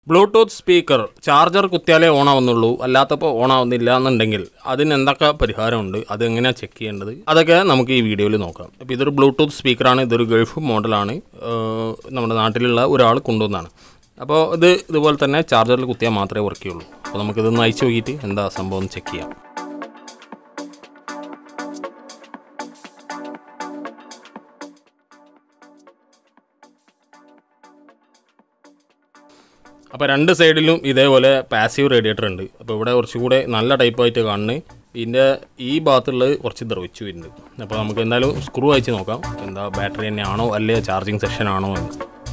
Bluetooth speaker charger കുത്തിയാലേ on ആവുന്നുള്ളൂ അല്ലാത്തപ്പോൾ ഓൺ ആവുന്നില്ല എന്നുണ്ടെങ്കിൽ അതിന് എന്തൊക്കെ പരിഹാരമുണ്ട് അത് എങ്ങനെയാണ് ചെക്ക് ചെയ്യേണ്ടത് അതൊക്കെ നമുക്ക് ഈ വീഡിയോയിൽ നോക്കാം അപ്പോൾ ഇതൊരു ബ്ലൂടൂത്ത് സ്പീക്കറാണ് ഇതൊരു ഗൾഫ് മോഡലാണ് ഏഹ് നമ്മുടെ നാട്ടിലുള്ള ഒരാൾ കൊണ്ടുവന്നതാണ് അപ്പോൾ ഇത് ഇതുപോലെ തന്നെ ചാർജറിൽ കുത്തിയാൽ മാത്രമേ വർക്ക് ചെയ്യുള്ളൂ അപ്പോൾ നമുക്കിതൊന്ന് അയച്ചു നോക്കിയിട്ട് എന്താ സംഭവം ചെക്ക് ചെയ്യാം അപ്പോൾ രണ്ട് സൈഡിലും ഇതേപോലെ പാസീവ് റേഡിയേറ്റർ ഉണ്ട് അപ്പോൾ ഇവിടെ കുറച്ചുകൂടെ നല്ല ടൈപ്പായിട്ട് കാണുന്നത് ഇതിൻ്റെ ഈ ഭാഗത്തുള്ളത് കുറച്ച് ദ്രവിച്ചു വരുന്നുണ്ട് അപ്പോൾ നമുക്ക് എന്തായാലും സ്ക്രൂ അയച്ച് നോക്കാം എന്താ ബാറ്ററി തന്നെയാണോ അല്ലേ ചാർജിങ് സെഷൻ ആണോ എന്ന്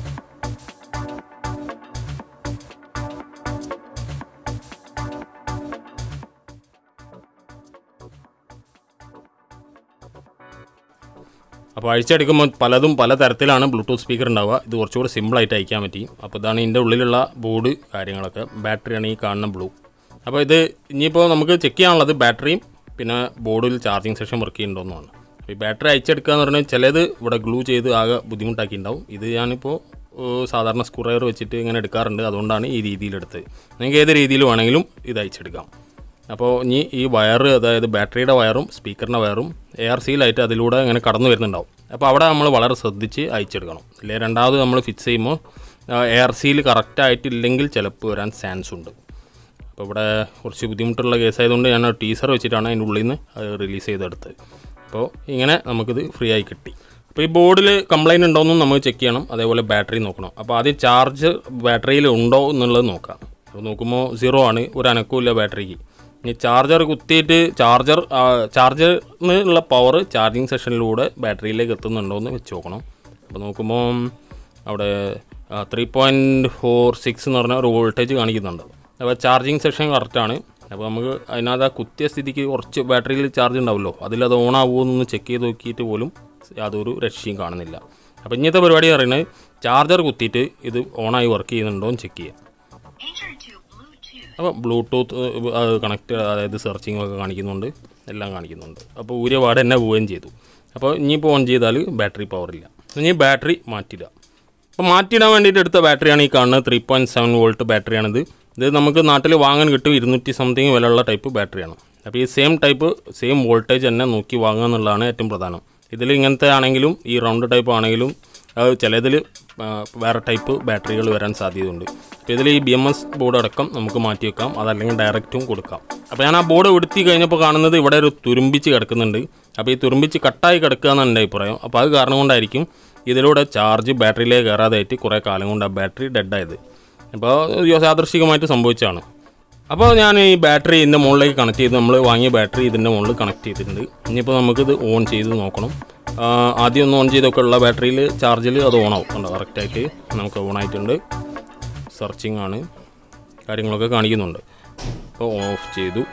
അപ്പോൾ അഴിച്ചെടുക്കുമ്പോൾ പലതും പല തരത്തിലാണ് ബ്ലൂടൂത്ത് സ്പീക്കർ ഉണ്ടാവുക ഇത് കുറച്ചുകൂടി സിമ്പിളായിട്ട് അയക്കാൻ പറ്റി അപ്പോൾ ഇതാണ് ഇതിൻ്റെ ഉള്ളിലുള്ള ബോർഡ് കാര്യങ്ങളൊക്കെ ബാറ്ററിയാണ് ഈ കാണുന്ന ബ്ലൂ അപ്പോൾ ഇത് ഇനിയിപ്പോൾ നമുക്ക് ചെക്ക് ചെയ്യാനുള്ളത് ബാറ്ററിയും പിന്നെ ബോർഡിൽ ചാർജിങ് സെഷൻ വർക്ക് ചെയ്യുന്നുണ്ടോയെന്നാണ് അപ്പോൾ ഈ ബാറ്ററി അയച്ചെടുക്കുക എന്ന് പറഞ്ഞാൽ ചിലത് ഇവിടെ ഗ്ലൂ ചെയ്ത് ആകെ ബുദ്ധിമുട്ടാക്കിയിട്ടുണ്ടാവും ഇത് ഞാനിപ്പോൾ ഏഹ്, സാധാരണ സ്ക്രൂഡ്രൈവർ വെച്ചിട്ട് ഇങ്ങനെ എടുക്കാറുണ്ട് അതുകൊണ്ടാണ് ഈ രീതിയിലെടുത്തത് നിങ്ങൾക്ക് ഏത് രീതിയിൽ വേണമെങ്കിലും ഇത് അയച്ചെടുക്കാം അപ്പോൾ ഇനി ഈ വയർ അതായത് ബാറ്ററിയുടെ വയറും സ്പീക്കറിൻ്റെ വയറും എയർ സീലായിട്ട് അതിലൂടെ ഇങ്ങനെ കടന്നു വരുന്നുണ്ടാവും അപ്പോൾ അവിടെ നമ്മൾ വളരെ ശ്രദ്ധിച്ച് അയച്ചെടുക്കണം ഇല്ലേ രണ്ടാമത് നമ്മൾ ഫിക്സ് ചെയ്യുമ്പോൾ എയർ സീൽ കറക്റ്റായിട്ടില്ലെങ്കിൽ ചിലപ്പോൾ വരാൻ ചാൻസ് ഉണ്ട് അപ്പോൾ ഇവിടെ കുറച്ച് ബുദ്ധിമുട്ടുള്ള കേസായതുകൊണ്ട് ഞാൻ ടീസർ വെച്ചിട്ടാണ് അതിൻ്റെ ഉള്ളിൽ നിന്ന് അത് റിലീസ് ചെയ്തെടുത്തത് അപ്പോൾ ഇങ്ങനെ നമുക്കിത് ഫ്രീ ആയി കിട്ടി അപ്പോൾ ഈ ബോർഡിൽ കംപ്ലൈൻറ്റ് ഉണ്ടോയെന്നും നമുക്ക് ചെക്ക് ചെയ്യണം അതേപോലെ ബാറ്ററി നോക്കണം അപ്പോൾ ആദ്യം ചാർജ് ബാറ്ററിയിൽ ഉണ്ടോ എന്നുള്ളത് നോക്കാം അപ്പോൾ നോക്കുമ്പോൾ സീറോ ആണ് ഒരു അനക്കവും ഇല്ല ബാറ്ററിക്ക് ഇനി ചാർജർ കുത്തിയിട്ട് ചാർജർ ചാർജറിന് ഉള്ള പവർ ചാർജിങ് സെഷനിലൂടെ ബാറ്ററിയിലേക്ക് എത്തുന്നുണ്ടോ എന്ന് വെച്ച് നോക്കണം അപ്പോൾ നോക്കുമ്പോൾ അവിടെ ത്രീ പോയിൻറ്റ് ഫോർ സിക്സ് എന്ന് പറഞ്ഞ ഒരു വോൾട്ടേജ് കാണിക്കുന്നുണ്ട് അപ്പോൾ ചാർജിങ് സെഷൻ കറക്റ്റാണ് അപ്പോൾ നമുക്ക് അതിനകത്ത് ആ കുത്തിയ സ്ഥിതിക്ക് കുറച്ച് ബാറ്ററിയിൽ ചാർജ് ഉണ്ടാവുമല്ലോ അതിലത് ഓൺ ആവുമെന്ന് ചെക്ക് ചെയ്ത് നോക്കിയിട്ട് പോലും യാതൊരു രക്ഷയും കാണുന്നില്ല അപ്പോൾ ഇന്നത്തെ പരിപാടി പറയുന്നത് ചാർജർ കുത്തിയിട്ട് ഇത് ഓണായി വർക്ക് ചെയ്യുന്നുണ്ടോ എന്ന് ചെക്ക് ചെയ്യാം Enter to Bluetooth. അപ്പോൾ ബ്ലൂടൂത്ത് കണക്ട് അതായത് സെർച്ചിങ് ഒക്കെ കാണിക്കുന്നുണ്ട് എല്ലാം കാണിക്കുന്നുണ്ട് അപ്പോൾ ഊരിയ പാട് തന്നെ പോവുകയും ചെയ്തു അപ്പോൾ ഇനിയിപ്പോൾ ഓൺ ചെയ്താൽ ബാറ്ററി പവർ ഇല്ല ഇനി ബാറ്ററി മാറ്റിയിടുക അപ്പോൾ മാറ്റിയിടാൻ വേണ്ടിയിട്ട് എടുത്ത ബാറ്ററിയാണ് ഈ കാണുന്നത് ത്രീ പോയിൻറ്റ് സെവൻ വോൾട്ട് ബാറ്ററിയാണിത് ഇത് നമുക്ക് നാട്ടിൽ വാങ്ങാൻ കിട്ടും ഇരുന്നൂറ്റി സംതിങ് വിലയുള്ള ടൈപ്പ് ബാറ്ററിയാണ് അപ്പോൾ ഈ സെയിം ടൈപ്പ് സെയിം വോൾട്ടേജ് തന്നെ നോക്കി വാങ്ങുക എന്നുള്ളതാണ് ഏറ്റവും പ്രധാനം ഇതിൽ ഇങ്ങനത്തെ ആണെങ്കിലും ഈ റൗണ്ട് ടൈപ്പ് ആണെങ്കിലും അത് ചിലതിൽ വേറെ ടൈപ്പ് ബാറ്ററികൾ വരാൻ സാധ്യതയുണ്ട് അപ്പോൾ ഇതിൽ ഈ ബി എം എസ് ബോർഡ് അടക്കം നമുക്ക് മാറ്റി വെക്കാം അതല്ലെങ്കിൽ ഡയറക്റ്റും കൊടുക്കാം അപ്പോൾ ഞാൻ ആ ബോർഡ് എടുത്തി കഴിഞ്ഞപ്പോൾ കാണുന്നത് ഇവിടെ ഒരു തുരുമ്പിച്ച് കിടക്കുന്നുണ്ട് അപ്പോൾ ഈ തുരുമ്പിച്ച് കട്ടായി കിടക്കുക എന്നാണ് എൻ്റെ അഭിപ്രായം അപ്പോൾ അത് കാരണം കൊണ്ടായിരിക്കും ഇതിലൂടെ ചാർജ് ബാറ്ററിയിലേക്ക് കയറാതായിട്ട് കുറേ കാലം കൊണ്ട് ആ ബാറ്ററി ഡെഡായത് അപ്പോൾ യാദൃശികമായിട്ട് സംഭവിച്ചതാണ് അപ്പോൾ ഞാൻ ഈ ബാറ്ററി ഇതിൻ്റെ മുകളിലേക്ക് കണക്ട് ചെയ്ത് നമ്മൾ വാങ്ങിയ ബാറ്ററി ഇതിൻ്റെ മുകളിൽ കണക്ട് ചെയ്തിട്ടുണ്ട് ഇനിയിപ്പോൾ നമുക്കിത് ഓൺ ചെയ്ത് നോക്കണം ആ, ആദ്യം ഒന്ന് ഓൺ ചെയ്തൊക്കെ ഉള്ള ബാറ്ററിയിൽ ചാർജിൽ അത് ഓൺ ആവും കണ്ടോ കറക്റ്റായിട്ട് നമുക്ക് ഓൺ ആയിട്ടുണ്ട് സെർച്ചിങ് ആണ് കാര്യങ്ങളൊക്കെ കാണിക്കുന്നുണ്ട് അപ്പോൾ ഓഫ് ചെയ്തു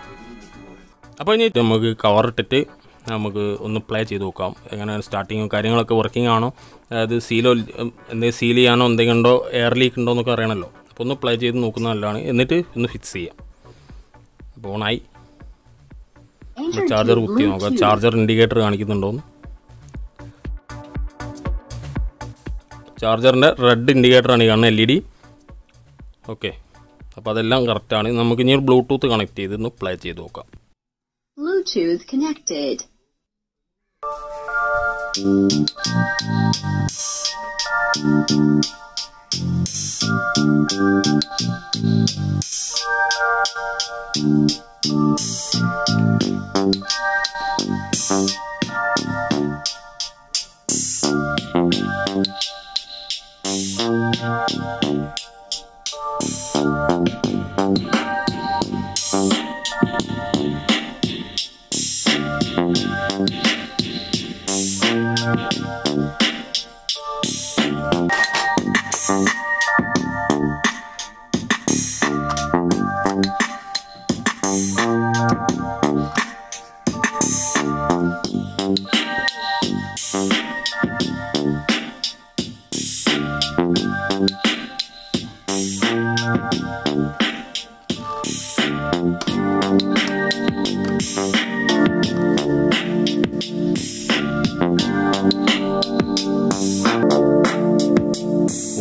അപ്പോൾ ഇനി നമുക്ക് കവർ ഇട്ടിട്ട് നമുക്ക് ഒന്ന് പ്ലേ ചെയ്ത് നോക്കാം എങ്ങനെ സ്റ്റാർട്ടിങ്ങും കാര്യങ്ങളൊക്കെ വർക്കിംഗ് ആണോ അതായത് സീലോ എന്തെങ്കിലും സീൽ ചെയ്യാനോ എന്തെങ്കിലും ഉണ്ടോ എയർ ലീക്ക് ഉണ്ടോ എന്നൊക്കെ അറിയണമല്ലോ അപ്പോൾ ഒന്ന് പ്ലേ ചെയ്ത് നോക്കുന്നത് നല്ലതാണ് എന്നിട്ട് ഒന്ന് ഫിക്സ് ചെയ്യാം അപ്പോൾ ഓണായി Enter ചാർജർ to കുത്തി നോക്കാം Bluetooth. ചാർജർ ഇൻഡിക്കേറ്റർ കാണിക്കുന്നുണ്ടോന്ന് ചാർജറിൻ്റെ റെഡ് ഇൻഡിക്കേറ്ററാണ് ഈ കാണുന്നത് എൽ ഇ ഡി ഓക്കെ അപ്പോൾ അതെല്ലാം കറക്റ്റാണ് നമുക്ക് ഇനി ഒരു ബ്ലൂടൂത്ത് കണക്ട് ചെയ്ത് ഒന്ന് പ്ലേ ചെയ്ത് നോക്കാം Bluetooth connected.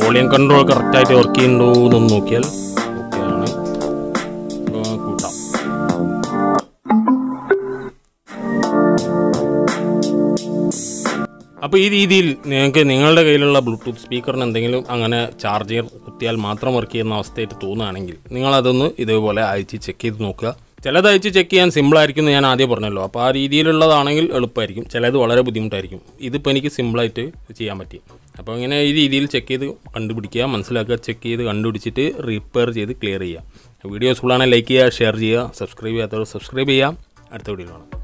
വോളിയം കൺട്രോൾ കറക്റ്റായിട്ട് വർക്ക് ചെയ്യുന്നുണ്ടോ എന്നൊന്ന് നോക്കിയാൽ ഓക്കെ ആണ് അപ്പോൾ കൂട്ടാം അപ്പോൾ ഈ രീതിയിൽ നിങ്ങൾക്ക് നിങ്ങളുടെ കയ്യിലുള്ള ബ്ലൂടൂത്ത് സ്പീക്കറിന് എന്തെങ്കിലും അങ്ങനെ ചാർജർ കുത്തിയാൽ മാത്രം വർക്ക് ചെയ്യുന്ന അവസ്ഥയായിട്ട് തോന്നുകയാണെങ്കിൽ നിങ്ങളതൊന്ന് ഇതേപോലെ അയച്ച് ചെക്ക് ചെയ്ത് നോക്കുക ചിലത് അയച്ച് ചെക്ക് ചെയ്യാൻ സിമ്പിളായിരിക്കും എന്ന് ഞാൻ ആദ്യം പറഞ്ഞല്ലോ അപ്പോൾ ആ രീതിയിലുള്ളതാണെങ്കിൽ എളുപ്പമായിരിക്കും ചിലത് വളരെ ബുദ്ധിമുട്ടായിരിക്കും ഇതിപ്പോൾ എനിക്ക് സിമ്പിളായിട്ട് ചെയ്യാൻ പറ്റി അപ്പോൾ ഇങ്ങനെ ഈ രീതിയിൽ ചെക്ക് ചെയ്ത് കണ്ടുപിടിക്കുക മനസ്സിലാക്കുക ചെക്ക് ചെയ്ത് കണ്ടുപിടിച്ചിട്ട് റിപ്പയർ ചെയ്ത് ക്ലിയർ ചെയ്യുക വീഡിയോ സ്കൂളാണെങ്കിൽ ലൈക്ക് ചെയ്യുക ഷെയർ ചെയ്യുക സബ്സ്ക്രൈബ് ചെയ്യാത്തവർ സബ്സ്ക്രൈബ് ചെയ്യുക അടുത്ത വീഡിയോയിൽ കാണാം